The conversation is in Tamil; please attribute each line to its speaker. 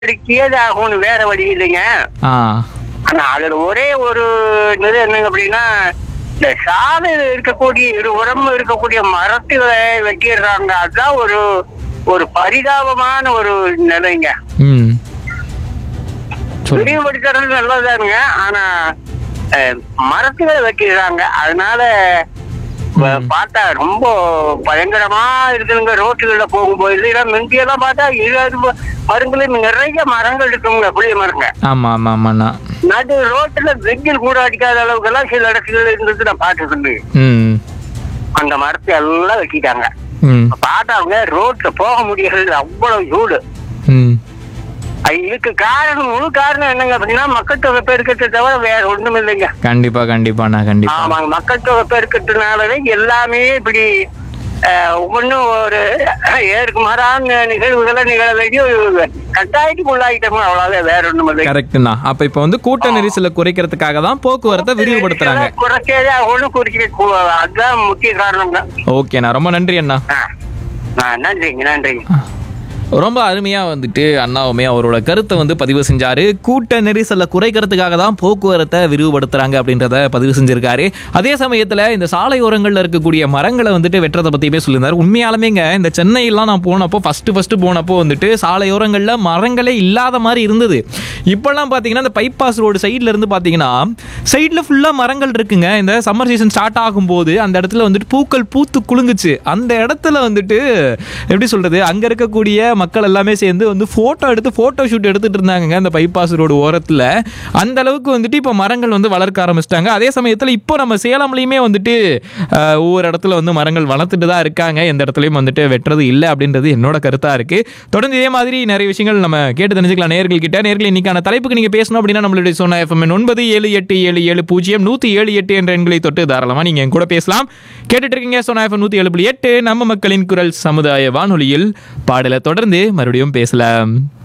Speaker 1: நடவடிக்கையே ஆகணும் வேற வழி இல்லைங்க
Speaker 2: ஆ
Speaker 1: ஆனா அதுல ஒரே ஒரு இது என்னங்க அப்படின்னா இந்த சாலையில இருக்கக்கூடிய இரு உடம்பு இருக்கக்கூடிய மரத்துகளை வெட்டிடுறாங்க அதுதான் ஒரு ஒரு பரிதாபமான ஒரு நிலைங்க
Speaker 2: ம் சொல்லுங்க
Speaker 1: விரிவுபடுத்துறது நல்லதானுங்க ஆனா அஹ், மரத்துகளை வெட்டிடுறாங்க அதனால அஹ், பார்த்தா ரொம்ப பயங்கரமா இருக்குதுங்க ரோட்டுகள்ல போகும்போது இதெல்லாம் முந்தியெல்லாம் பார்த்தா இருபது மரங்களும் நிறைய மரங்கள் இருக்குங்க புளிய மரங்க
Speaker 2: ஆமாம் ஆமாம் ஆமாண்ணா
Speaker 1: நடு ரோட்டுல வெயில் கூட அடிக்காத அளவுக்கு எல்லாம் சில இடத்துல இருந்தது நான் பார்த்துருந்து
Speaker 2: ம்
Speaker 1: அந்த மரத்தை எல்லாம் வெட்டிட்டாங்க
Speaker 2: ம்
Speaker 1: பார்த்தாங்க ரோட்ல போக முடியறது அவ்வளவு சூடு
Speaker 2: ம்
Speaker 1: அது இதுக்கு காரணம் முழு காரணம் என்னங்க அப்படின்னா மக்கள் தொகை பெருக்கத்தை தவிர வேற ஒண்ணும் இல்லைங்க
Speaker 2: கண்டிப்பா கண்டிப்பாண்ணா கண்டிப்பா
Speaker 1: ஆமாங்க மக்கள் தொகை பெருக்கத்தினாலவே எல்லாமே இப்படி அஹ், ஒவ்வொன்றும் ஒரு ஏருக்கு மாறான நிகழ்வுகளை நிகழ வேண்டிய ஒரு கட்டாயத்துக்கு உள்ளாயிட்டோம் அவ்வளவு வேற ஒண்ணும் இல்லை
Speaker 2: கரெக்ட்ண்ணா அப்ப இப்ப வந்து கூட்ட நெரிசலை குறைக்கிறதுக்காக தான் போக்குவரத்தை விரிவுபடுத்துறாங்க
Speaker 1: குறைச்சதே ஒன்றும் குறிக்க அதுதான் முக்கிய காரணம்ங்க
Speaker 2: ஓகேண்ணா ரொம்ப நன்றி அண்ணா
Speaker 1: ஆ. ஆ, நன்றிங்க நன்றிங்க
Speaker 2: ரொம்ப அருமையாக வந்துட்டு அண்ணாவுமே அவரோட கருத்தை வந்து பதிவு செஞ்சாரு கூட்ட நெரிசலை குறைக்கிறதுக்காக தான் போக்குவரத்தை விரிவுபடுத்துறாங்க அப்படின்றத பதிவு செஞ்சிருக்காரு அதே சமயத்தில் இந்த சாலையோரங்களில் இருக்கக்கூடிய மரங்களை வந்துட்டு வெட்டுறதை பற்றியுமே சொல்லியிருந்தார் உண்மையாலுமேங்க இந்த சென்னையெல்லாம் நான் போனப்போ ஃபஸ்ட்டு ஃபஸ்ட்டு போனப்போ வந்துட்டு சாலையோரங்களில் மரங்களே இல்லாத மாதிரி இருந்தது இப்போல்லாம் பார்த்தீங்கன்னா இந்த பைபாஸ் ரோடு சைடில் இருந்து பார்த்தீங்கன்னா சைடில் ஃபுல்லாக மரங்கள் இருக்குங்க இந்த சம்மர் சீசன் ஸ்டார்ட் ஆகும்போது அந்த இடத்துல வந்துட்டு பூக்கள் பூத்து குலுங்குச்சு அந்த இடத்துல வந்துட்டு எப்படி சொல்றது அங்க இருக்கக்கூடிய மக்கள் எல்லாமே சேர்ந்து வந்து போட்டோ எடுத்து போட்டோ ஷூட் எடுத்துட்டு இருந்தாங்க அந்த பைபாஸ் ரோடு ஓரத்துல அந்த அளவுக்கு வந்துட்டு இப்போ மரங்கள் வந்து வளர்க்க ஆரம்பிச்சிட்டாங்க அதே சமயத்தில் இப்போ நம்ம சேலம்லையுமே வந்துட்டு ஆஹ், ஒவ்வொரு இடத்துல வந்து மரங்கள் வளர்த்துட்டு தான் இருக்காங்க எந்த இடத்துலையும் வந்துட்டு வெட்டுறது இல்லை அப்படின்றது என்னோட கருத்தா இருக்கு தொடர்ந்து இதே மாதிரி நிறைய விஷயங்கள் நம்ம கேட்டு தெரிஞ்சுக்கலாம் நேர்கள் கிட்ட நேர்கள் இன்னைக்கான தலைப்புக்கு நீங்க பேசணும் அப்படின்னா நம்மளுடைய சொன்ன எஃப்எம் ஒன்பது ஏழு எட்டு ஏழு ஏழு பூஜ்ஜியம் நூத்தி ஏழு எட்டு என்ற எண்களை தொட்டு தாராளமா நீங்க என் கூட பேசலாம் கேட்டுட்டு இருக்கீங்க சொன்ன எஃப்எம் நூத்தி ஏழு புள்ளி எட்டு நம்ம மக்களின் குரல் சமுதாய வானொலியில் பாடலை தொடர்ந்து மறுபடியும் பேசலாம்